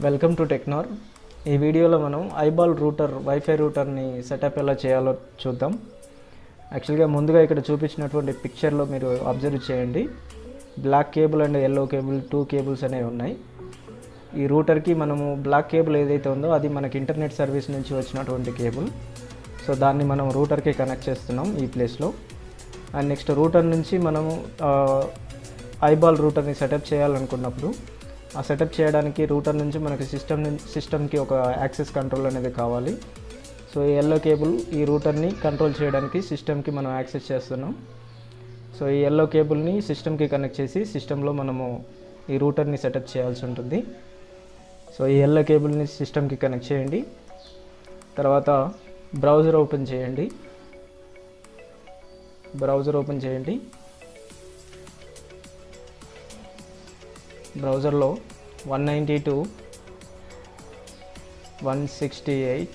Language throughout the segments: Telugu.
వెల్కమ్ టు టెక్నార్ ఈ వీడియోలో మనం ఐబాల్ రూటర్ వైఫై రూటర్ని సెటప్ ఎలా చేయాలో చూద్దాం యాక్చువల్గా ముందుగా ఇక్కడ చూపించినటువంటి పిక్చర్లో మీరు అబ్జర్వ్ చేయండి black cable and yellow cable two cables అనేవి ఉన్నాయి ఈ రూటర్కి మనము బ్లాక్ కేబుల్ ఏదైతే ఉందో అది మనకి ఇంటర్నెట్ సర్వీస్ నుంచి వచ్చినటువంటి కేబుల్ సో దాన్ని మనం రూటర్కి కనెక్ట్ చేస్తున్నాం ఈ ప్లేస్లో అండ్ నెక్స్ట్ రూటర్ నుంచి మనము ఐబాల్ రూటర్ని సెటప్ చేయాలనుకున్నప్పుడు ఆ సెటప్ చేయడానికి రూటర్ నుంచి మనకి సిస్టమ్ సిస్టమ్కి ఒక యాక్సెస్ కంట్రోల్ అనేది కావాలి సో ఈ ఎల్లో కేబుల్ ఈ రూటర్ని కంట్రోల్ చేయడానికి సిస్టమ్కి మనం యాక్సెస్ చేస్తున్నాం సో ఈ ఎల్లో కేబుల్ని సిస్టమ్కి కనెక్ట్ చేసి సిస్టంలో మనము ఈ రూటర్ని సెటప్ చేయాల్సి ఉంటుంది సో ఈ ఎల్లో కేబుల్ని సిస్టమ్కి కనెక్ట్ చేయండి తర్వాత బ్రౌజర్ ఓపెన్ చేయండి బ్రౌజర్ ఓపెన్ చేయండి బ్రౌజర్లో one ninety two one sixty eight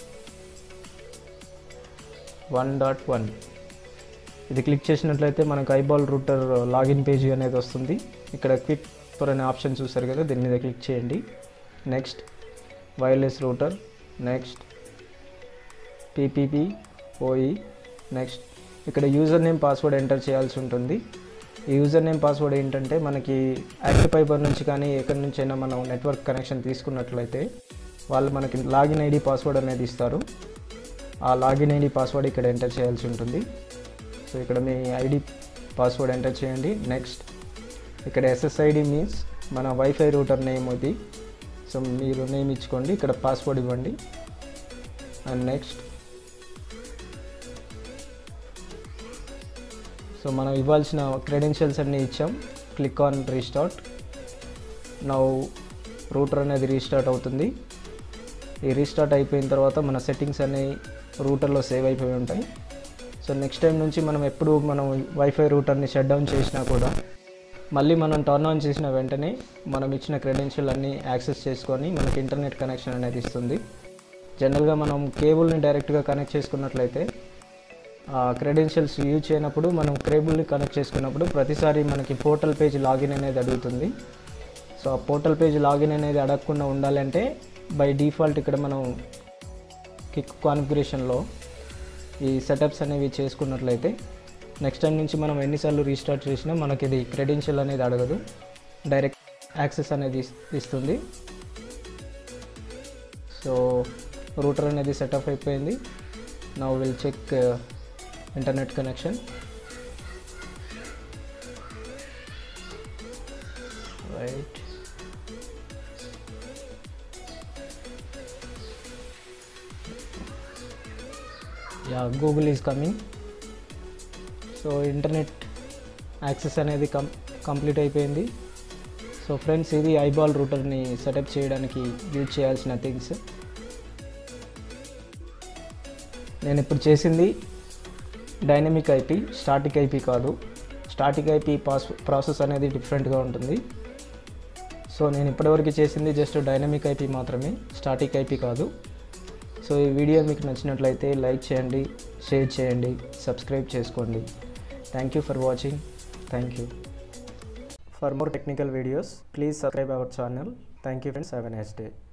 one dot one ఇది క్లిక్ చేసినట్లయితే మనకు ఐబాల్ రూటర్ లాగిన్ పేజీ అనేది వస్తుంది ఇక్కడ క్విక్ ఫర్ అనే ఆప్షన్ చూసారు కదా దీని మీద క్లిక్ చేయండి next wireless router next P P P O E next ఇక్కడ యూజర్ నేమ్ పాస్వర్డ్ ఎంటర్ చేయాల్సి ఉంటుంది ఈ యూజర్ నేమ్ పాస్వర్డ్ ఏంటంటే మనకి యాక్టివ్ ఫైబర్ నుంచి కానీ ఎక్కడి నుంచైనా మనం నెట్వర్క్ కనెక్షన్ తీసుకున్నట్లయితే వాళ్ళు మనకి లాగిన్ ఐడి పాస్వర్డ్ అనేది ఇస్తారు ఆ లాగిన్ ఐడి పాస్వర్డ్ ఇక్కడ ఎంటర్ చేయాల్సి ఉంటుంది సో ఇక్కడ మీ ఐడి పాస్వర్డ్ ఎంటర్ చేయండి నెక్స్ట్ ఇక్కడ ఎస్ఎస్ఐడి మీన్స్ మన వైఫై రూటర్ నేమ్ ఇది సో మీరు నేమ్ ఇచ్చుకోండి ఇక్కడ పాస్వర్డ్ ఇవ్వండి అండ్ నెక్స్ట్ సో మనం ఇవ్వాల్సిన క్రెడెన్షియల్స్ అన్నీ ఇచ్చాం click on restart now router అనేది రీస్టార్ట్ అవుతుంది ఈ రీస్టార్ట్ అయిపోయిన తర్వాత మన సెట్టింగ్స్ అనేవి రూటర్లో సేవ్ అయిపోయి ఉంటాయి సో నెక్స్ట్ టైం నుంచి మనం ఎప్పుడు మనం వైఫై రూటర్ని షట్ డౌన్ చేసినా కూడా మళ్ళీ మనం టర్న్ ఆన్ చేసిన వెంటనే మనం ఇచ్చిన క్రెడెన్షియల్ అన్నీ యాక్సెస్ చేసుకొని మనకి ఇంటర్నెట్ కనెక్షన్ అనేది ఇస్తుంది జనరల్గా మనం కేబుల్ని డైరెక్ట్గా కనెక్ట్ చేసుకున్నట్లయితే క్రెడెన్షియల్స్ యూజ్ చేయనప్పుడు మనం కేబుల్ని కనెక్ట్ చేసుకున్నప్పుడు ప్రతిసారి మనకి పోర్టల్ పేజ్ లాగిన్ అనేది అడుగుతుంది సో ఆ పోర్టల్ పేజ్ లాగిన్ అనేది అడగకుండా ఉండాలంటే బై డిఫాల్ట్ ఇక్కడ మనం కిక్ కాన్ఫిగరేషన్లో ఈ సెటప్స్ అనేవి చేసుకున్నట్లయితే నెక్స్ట్ టైం నుంచి మనం ఎన్నిసార్లు రీస్టార్ట్ చేసినా మనకి ఇది క్రెడెన్షియల్ అనేది అడగదు డైరెక్ట్ యాక్సెస్ అనేది ఇస్తుంది సో రూటర్ అనేది సెటప్ అయిపోయింది నా will check internet connection right yeah Google is coming so internet access అనేది కం కంప్లీట్ అయిపోయింది సో ఫ్రెండ్స్ ఇది ఐబాల్ రూటర్ని సెటప్ చేయడానికి యూజ్ చేయాల్సిన థింగ్స్ నేను ఇప్పుడు చేసింది డైనమిక్ ఐపీ స్టాటిక్ ఐపీ కాదు స్టాటిక్ ఐపీ పాస్ ప్రాసెస్ అనేది డిఫరెంట్గా ఉంటుంది సో నేను ఇప్పటివరకు చేసింది జస్ట్ డైనమిక్ ఐపీ మాత్రమే స్టాటిక్ ఐపీ కాదు సో ఈ వీడియో మీకు నచ్చినట్లయితే లైక్ చేయండి షేర్ చేయండి సబ్స్క్రైబ్ చేసుకోండి thank you for watching thank you for more technical videos please subscribe our channel thank you friends have a nice day